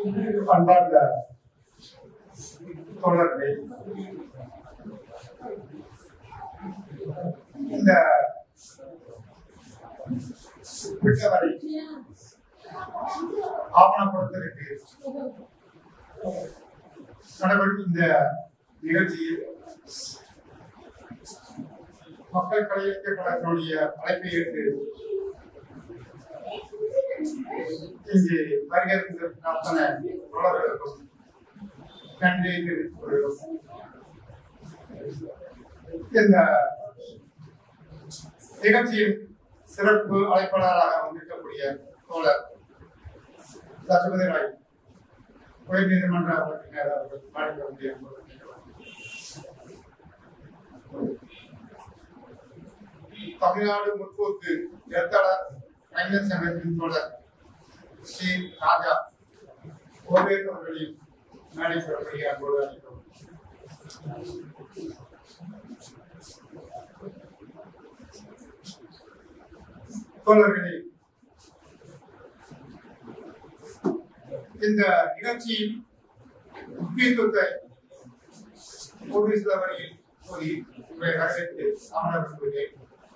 அன்பார்ந்த தோழர்களே இந்த விட்டவரை ஆவணப்படுத்தலுக்கு நடைபெறும் இந்த நிகழ்ச்சியில் மக்கள் கலைஞர்களுடைய அழைப்பை ஏற்று இங்கே வருகிற அத்தனை தோழர்களுக்கும் நன்றியை தெரிவித்துக் கொள்கிறோம் இந்த நிகழ்ச்சியின் சிறப்பு அழைப்பாளராக வந்திருக்கக்கூடிய தோழர் லட்சுமதி ராய் உயர் நீதிமன்ற வழக்கறிஞர் அவர்கள் வழங்க வேண்டிய அன்போடு கேட்கலாம். தமிழ்நாடு முற்போக்கு எழுத்தாளர் கலைஞர் சங்கத்தின் தோழர் ஸ்ரீ ராஜா கோவேர் அவர்களையும் மேடை பெறக்கூடிய அன்போடு அழைக்கிறோம் தோழர்களே இந்த நிகழ்ச்சியின் முக்கியத்துவத்தை ஒரு சில வரையில் கூறி உங்களை வரவேற்று அமர்ந்திருக்கிறேன்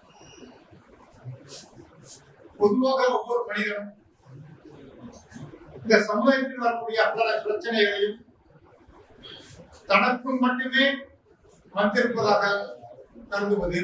பொதுவாக ஒவ்வொரு மனிதனும் இந்த சமுதாயத்தில் வரக்கூடிய அத்தனை பிரச்சனைகளையும் தனக்கு மட்டுமே வந்திருப்பதாக கருதுவது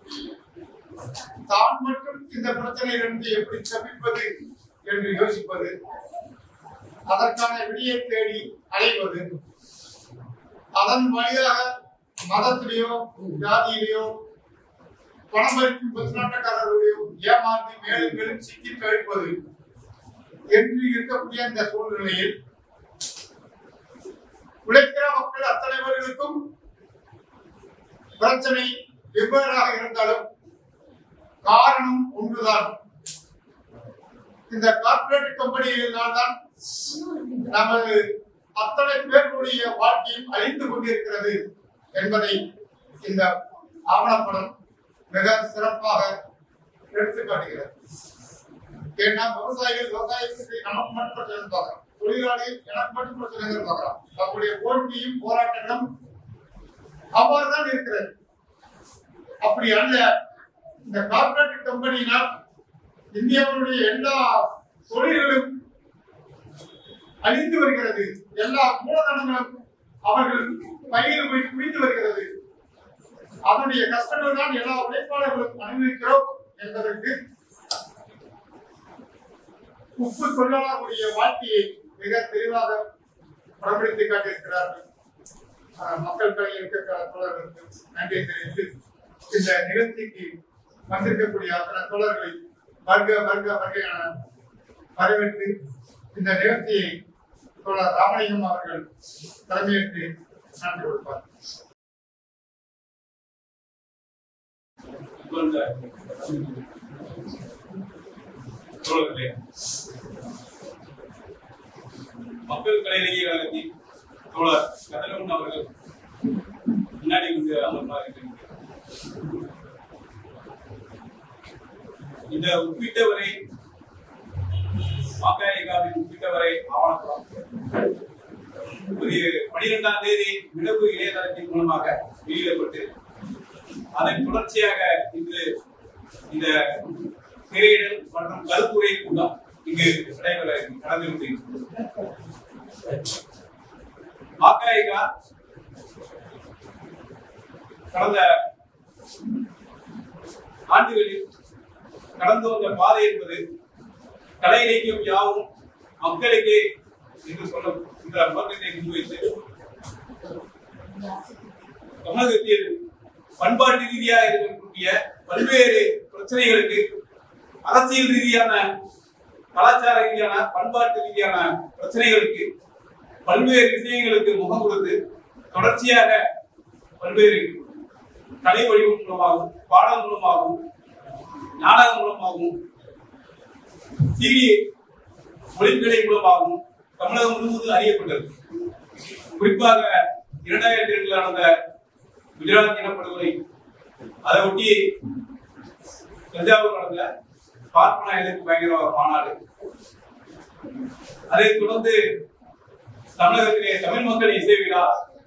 தான் மட்டும் இந்த பிரச்சனையிலிருந்து எப்படி தப்பிப்பது என்று யோசிப்பது அதற்கான விடியை தேடி அலைவது அதன் வழியாக மதத்திலேயோ ஜாதியிலேயோ பணமளிக்கும் பசுநாட்டக்காரர்களையோ ஏமாற்றி மேலும் மேலும் சிக்கி கழிப்பது என்று இருக்கக்கூடிய இந்த சூழ்நிலையில் உழைக்கிற மக்கள் அத்தனைவர்களுக்கும் பிரச்சனை வெவ்வேறாக இருந்தாலும் காரணம் ஒன்றுதான் இந்த கார்ப்பரேட் கம்பெனிகளினால் தான் நமது அத்தனை பேர்களுடைய வாழ்க்கையும் அழிந்து கொண்டிருக்கிறது என்பதை இந்த ஆவணப்படம் மிக சிறப்பாக எடுத்து காட்டுகிறது ஏன்னா விவசாயிகள் விவசாயத்துக்கு நமக்கு மட்டும் பிரச்சனை பார்க்கலாம் தொழிலாளிகள் எனக்கு மட்டும் பிரச்சனைகள் பார்க்கலாம் அவங்களுடைய கோரிக்கையும் போராட்டங்களும் அவ்வாறு தான் இருக்கிறது அப்படி அல்ல இந்த கார்ப்பரேட் கம்பெனியினால் இந்தியாவுடைய எல்லா தொழில்களும் அழிந்து வருகிறது எல்லா மூலதனங்களும் அவர்கள் பயிர் போய் குவிந்து வருகிறது அதனுடைய கஷ்டங்கள் தான் எல்லா உழைப்பாளர்களும் அனுபவிக்கிறோம் என்பதற்கு உப்பு தொழிலாளர்களுடைய வாழ்க்கையை மிக தெளிவாக படம்பிடித்து காட்டியிருக்கிறார்கள் அஹ் மக்கள் கலையில் இருக்கிற தோழர்களுக்கு நன்றி தெரிவித்து இந்த நிகழ்ச்சிக்கு வந்திருக்கக்கூடிய அத்தனை தோழர்களை வருக வருக வருக என வரவேற்று இந்த நிகழ்ச்சியை தோழர் ராமலிங்கம் அவர்கள் தலைமையேற்று நன்றி கொடுப்பார் அன்புள்ள தோழர்களே மக்கள் கலை இலக்கிய கழகத்தின் தோழர் கதலவன் அவர்கள் முன்னாடி வந்து அமர்ந்தார் இந்த உட்பிட்டவரை மாக்காயிகாவின் உட்பிட்டவரை ஆவணப்படம் ஒரு பனிரெண்டாம் தேதி விடவு இணையதளத்தின் மூலமாக வெளியிடப்பட்டு அதன் தொடர்ச்சியாக இன்று இந்த திரையிடல் மற்றும் கருத்துரை கூட்டம் இங்கு நடைபெற நடந்து கொண்டிருக்கிறது ஆக்காயிகா கடந்த ஆண்டுகளில் கடந்து வந்த பாதை என்பது கலை இலக்கியம் யாவும் மக்களுக்கே என்று சொல்ல இந்த நோக்கத்தை முன்வைத்து தமிழகத்தில் பண்பாட்டு ரீதியாக இருக்கக்கூடிய பல்வேறு பிரச்சனைகளுக்கு அரசியல் ரீதியான கலாச்சார ரீதியான பண்பாட்டு ரீதியான பிரச்சனைகளுக்கு பல்வேறு விஷயங்களுக்கு முகம் கொடுத்து தொடர்ச்சியாக பல்வேறு கலை வடிவம் மூலமாகவும் பாடம் மூலமாகவும் நாடகம் மூலமாகவும் சிறி மொழிக்கலை மூலமாகவும் தமிழகம் முழுவதும் அறியப்பட்டது குறிப்பாக இரண்டாயிரத்தி ரெண்டுல நடந்த குஜராத் இனப்படுகொலை அதை ஒட்டி தஞ்சாவூர் நடந்த பார்ப்பன எதிர்ப்பு பயங்கரவாத மாநாடு அதைத் தொடர்ந்து தமிழகத்திலே தமிழ் மக்கள் இசை விழா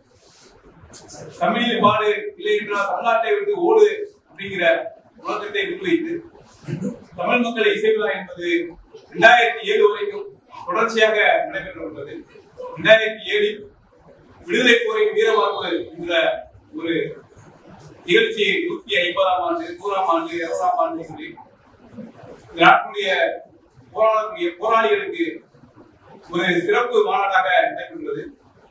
தமிழில் பாடு இல்லை என்றால் தமிழ்நாட்டை விட்டு ஓடு அப்படிங்கிற முழக்கத்தை முன்வைத்து தமிழ் மக்கள் இசை விழா என்பது இரண்டாயிரத்தி ஏழு வரைக்கும் தொடர்ச்சியாக நடைபெற்று வந்தது இரண்டாயிரத்தி ஏழில் விடுதலை போரின் வீரவார்ப்பு என்ற ஒரு நிகழ்ச்சி நூத்தி ஐம்பதாம் ஆண்டு நூறாம் ஆண்டு இருபதாம் ஆண்டு சொல்லி இந்த நாட்டுடைய போராடக்கூடிய போராளிகளுக்கு ஒரு சிறப்பு மாநாடாக நடைபெறுகிறது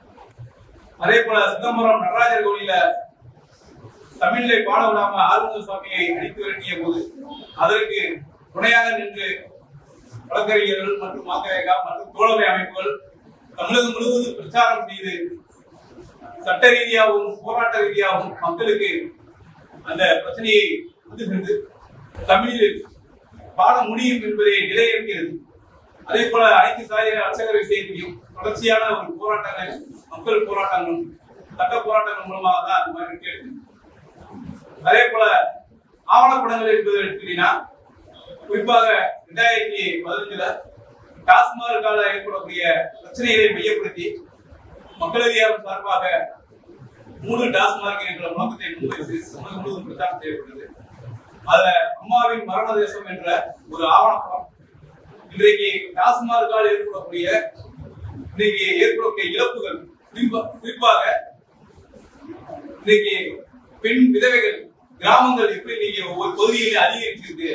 அதே போல சிதம்பரம் நடராஜர் கோயில தமிழிலே பாட விடாம ஆறுமுக சுவாமியை அடித்து விரட்டிய போது அதற்கு துணையாக நின்று வழக்கறிஞர்கள் மற்றும் மாக்கரேகா மற்றும் தோழமை அமைப்புகள் தமிழகம் முழுவதும் பிரச்சாரம் செய்து சட்ட ரீதியாகவும் போராட்ட ரீதியாகவும் மக்களுக்கு அந்த பிரச்சனையை கொண்டு சென்று தமிழில் பாட முடியும் என்பதை நிலையேற்கிறது அதே போல அனைத்து சாதிய அர்ச்சகர் விஷயத்தையும் தொடர்ச்சியான ஒரு போராட்டங்கள் மக்கள் போராட்டங்களும் சட்ட போராட்டங்கள் மூலமாக தான் அந்த மாதிரி கேட்டு அதே போல ஆவணப்படங்கள் என்பது எடுத்துக்கிட்டீங்கன்னா குறிப்பாக ரெண்டாயிரத்தி பதினஞ்சுல டாஸ்மார்க்கால ஏற்படக்கூடிய பிரச்சனைகளை மையப்படுத்தி மக்கள் அதிகாரம் சார்பாக மூணு டாஸ்மார்க் என்ற முழக்கத்தை முன்வைத்து தமிழகம் முழுவதும் பிரச்சாரம் செய்யப்பட்டது அதுல அம்மாவின் மரண தேசம் என்ற ஒரு ஆவணப்படம் இன்றைக்கு டாஸ்மார்க்கால் ஏற்படக்கூடிய இன்னைக்கு ஏற்படக்கூடிய இழப்புகள் குறிப்பா- குறிப்பாக இன்னைக்கு பெண் விதவைகள் கிராமங்கள் எப்படி இன்னைக்கு ஒவ்வொரு பகுதியிலே அதிகரிச்சிருக்கு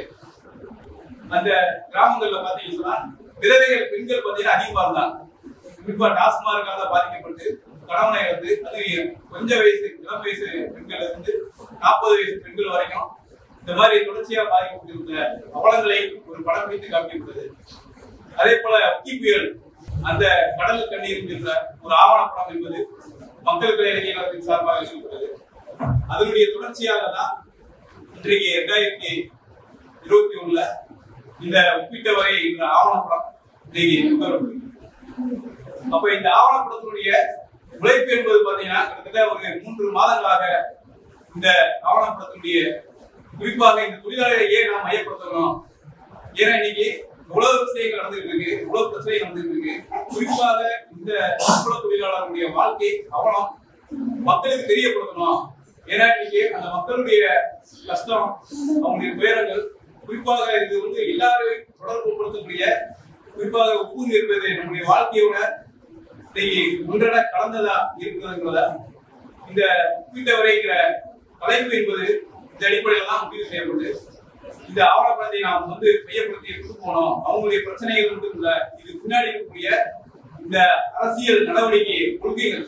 அந்த கிராமங்கள்ல பாத்தீங்கன்னா விதவைகள் பெண்கள் பாத்தீங்கன்னா அதிகமா இருந்தாங்க குறிப்பா டாஸ்மார்க்கால பாதிக்கப்பட்டு கணவனை இழந்து அது கொஞ்ச வயசு இளம் வயசு பெண்கள் இருந்து நாற்பது வயசு பெண்கள் வரைக்கும் இந்த மாதிரி தொடர்ச்சியா பாதிக்கப்பட்டிருந்த அவலங்களை ஒரு படம் பிடித்து காமிக்கப்பட்டது அதே போல ஒக்கி புயல் அந்த கடல் கண்ணீர் என்கின்ற ஒரு ஆவணப்படம் என்பது மக்கள் கலை இலக்கியத்தின் சார்பாக சொல்லப்பட்டது அதனுடைய தொடர்ச்சியாக தான் இன்றைக்கு இரண்டாயிரத்தி இருபத்தி ஒண்ணுல இந்த ஒப்பிட்டவரை இந்த ஆவணப்படம் இன்னைக்கு கொண்டு வரப்படுகிறது. அப்ப இந்த ஆவணப்படத்தினுடைய உழைப்பு என்பது பாத்தீங்கன்னா கிட்டத்தட்ட ஒரு மூன்று மாதங்களாக இந்த ஆவணப்படத்தினுடைய குறிப்பாக இந்த தொழிலாளரை ஏன் நாம் மையப்படுத்தணும் ஏன்னா இன்னைக்கு உலக விஷயங்கள் நடந்துட்டு இருக்கு உலக பிரச்சனை நடந்துட்டு இருக்கு குறிப்பாக இந்த உலக தொழிலாளர்களுடைய வாழ்க்கை அவலம் மக்களுக்கு தெரியப்படுத்தணும் ஏன்னா இன்னைக்கு அந்த மக்களுடைய கஷ்டம் அவங்களுடைய துயரங்கள் குறிப்பாக இது வந்து எல்லாரையும் தொடர்பு படுத்தக்கூடிய குறிப்பாக உப்பு என்பது நம்முடைய வாழ்க்கையோட இன்னைக்கு ஒன்றட கலந்ததா இருக்கிறதுங்கிறத இந்த ஒப்பிட்ட வரைங்கிற தலைப்பு என்பது இந்த அடிப்படையில் தான் முடிவு செய்யப்படுது இந்த ஆவணப்படத்தை நாம் வந்து மையப்படுத்தி எடுத்து போனோம் அவங்களுடைய பிரச்சனைகள் மட்டும் இல்ல இது பின்னாடி இருக்கக்கூடிய இந்த அரசியல் நடவடிக்கை கொள்கைகள்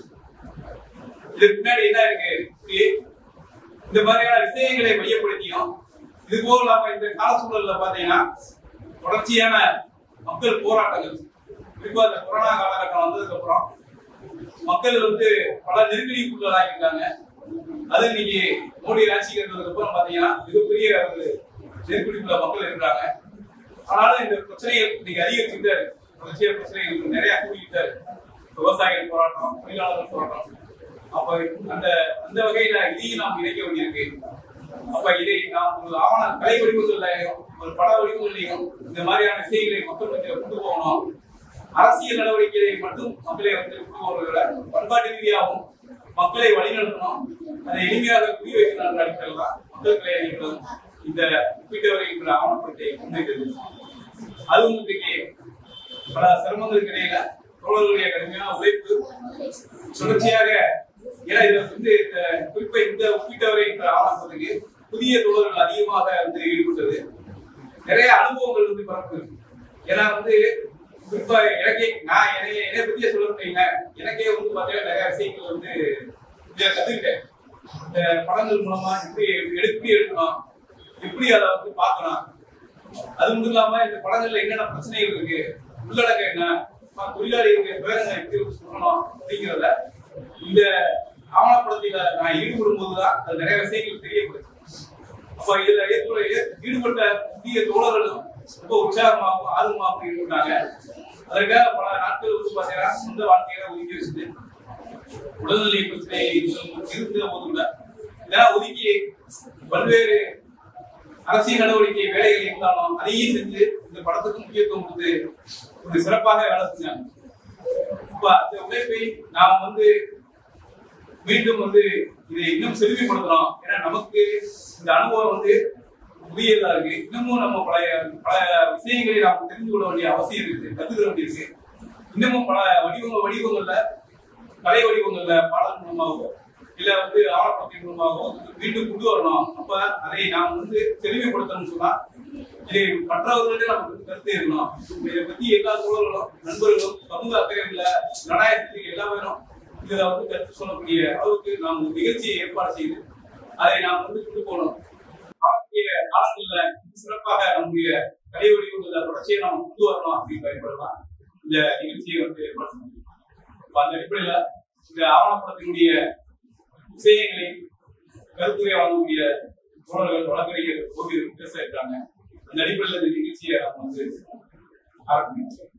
இதுக்கு பின்னாடி என்ன இருக்கு இப்படி இந்த மாதிரியான விஷயங்களை மையப்படுத்தியும் இது போக இல்லாம இந்த கால சூழல்ல பாத்தீங்கன்னா தொடர்ச்சியான மக்கள் போராட்டங்கள் குறிப்பா இந்த கொரோனா காலகட்டம் வந்ததுக்கு அப்புறம் மக்கள் வந்து பல நெருக்கடிக்குள்ளதாக இருக்காங்க அது இன்னைக்கு மோடி ஆட்சிக்கு இருந்ததுக்கு அப்புறம் பாத்தீங்கன்னா மிகப்பெரிய ஒரு நெருக்கடிக்குள்ள மக்கள் இருக்கிறாங்க ஆனாலும் இந்த பிரச்சனைகள் இன்னைக்கு அதிகரிச்சுட்டு தான் இருக்கு தொடர்ச்சியா பிரச்சனைகள் நிறைய கூடிக்கிட்டு தான் இருக்கு விவசாயிகள் போராட்டம் தொழிலாளர்கள் போராட்டம் அப்ப அந்த அந்த வகையில இதையும் நாம் இணைக்க வேண்டியிருக்கு அப்ப இதை நாம் ஒரு ஆவண கலை வடிவங்கள்லையும் ஒரு பட வடிவங்களையும் இந்த மாதிரியான விஷயங்களை மக்கள் மத்தியில் கொண்டு போகணும் அரசியல் நடவடிக்கைகளை மட்டும் மக்களை வந்து கொண்டு போவதை பண்பாட்டு ரீதியாகவும் மக்களை வழிநடத்தணும் அதை எளிமையாக புரிய வைக்கணும் அடிப்படையில் தான் மக்கள் கலை அறிஞர்களும் இந்த ஒப்பீட்டு வருகின்ற ஆவணப்படத்தை முன்வைக்கிறது அதுவும் இன்றைக்கு பல சிரமங்களுக்கு இடையில தோழர்களுடைய கடுமையான உழைப்பு தொடர்ச்சியாக ஏன்னா இதுல வந்து இந்த குறிப்பா இந்த ஒப்பீட்டவரை என்ற ஆவணப்படத்துக்கு புதிய தோழர்கள் அதிகமாக வந்து ஈடுபட்டது நிறைய அனுபவங்கள் வந்து பரப்புது ஏன்னா வந்து குறிப்பா எனக்கே நான் என்னைய என்னைய பத்தியே சொல்ல எனக்கே வந்து பாத்தீங்கன்னா நிறைய விஷயங்கள் வந்து இதை கத்துக்கிட்டேன் இந்த படங்கள் மூலமா எப்படி எப்படி எடுக்கணும் எப்படி அதை வந்து பார்க்கணும் அது மட்டும் இல்லாம இந்த படங்கள்ல என்னென்ன பிரச்சனைகள் இருக்கு உள்ளடக்கம் என்ன ம- தொழிலாளிகளுடைய துயரங்களை எப்படி வந்து சொல்லணும் அப்படிங்கிறத இந்த ஆவணப்படத்தில நான் ஈடுபடும் போதுதான் அது நிறைய விஷயங்கள் தெரியப்படுது அப்ப இதுல ஏற்பட ஈடுபட்ட புதிய தோழர்களும் ரொம்ப உற்சாகமாகவும் ஆர்வமாகவும் ஈடுபட்டாங்க அதற்காக பல நாட்கள் வந்து பாத்தீங்கன்னா சொந்த வாழ்க்கையில ஒதுக்கி வச்சுட்டு உடல்நிலை பிரச்சனை இருந்த இருந்த போதும் கூட இதெல்லாம் ஒதுக்கி பல்வேறு அரசியல் நடவடிக்கை வேலைகள் இருந்தாலும் அதையும் செஞ்சு இந்த படத்துக்கு முக்கியத்துவம் கொடுத்து ஒரு சிறப்பாக வேலை செஞ்சாங்க அப்ப அந்த உழைப்பை நாம் வந்து மீண்டும் வந்து இதை இன்னும் செழுமைப்படுத்தணும் ஏன்னா நமக்கு இந்த அனுபவம் வந்து புதியதா இருக்கு இன்னமும் நம்ம பழைய பல விஷயங்களை நாம் தெரிந்து கொள்ள வேண்டிய அவசியம் இருக்கு கத்துக்க வேண்டியிருக்கு இன்னமும் பல வடிவங்க வடிவங்கள்ல கலை வடிவங்கள்ல பாடல் மூலமாகவோ இல்ல வந்து ஆவணப்படத்தின் மூலமாகவோ மீண்டும் கொண்டு வரணும் அப்ப அதை நாம் வந்து செழுமைப்படுத்தணும்னு சொன்னா இதை மற்றவர்கள்ட்ட நமக்கு வந்து கருத்து இருக்கணும் இதை பத்தி எல்லா சூழல்களும் நண்பர்களும் சமூக அக்கறைகள ஜனநாயகத்துக்கு எல்லா பேரும் இதுல வந்து கருத்து சொல்லக்கூடிய அளவுக்கு நாம் ஒரு நிகழ்ச்சியை ஏற்பாடு செய்து அதை நாம் வந்து கொண்டு போகணும் வரக்கூடிய காலங்கள்ல சிறப்பாக நம்முடைய கலை வடிவங்கள தொடர்ச்சியை நாம் கொண்டு வரணும் அப்படின்னு பயன்படலாம் இந்த நிகழ்ச்சியை வந்து ஏற்பாடு செஞ்சோம். அப்ப அந்த அடிப்படையில இந்த ஆவணப்படத்தினுடைய விஷயங்களை கருத்துரை வழங்கக்கூடிய தோழர்கள் வழக்கறிஞர் ஓவியர் பேச இருக்காங்க அந்த அடிப்படையில் இந்த நிகழ்ச்சியை நம்ம வந்து ஆரம்பிக்கிறோம்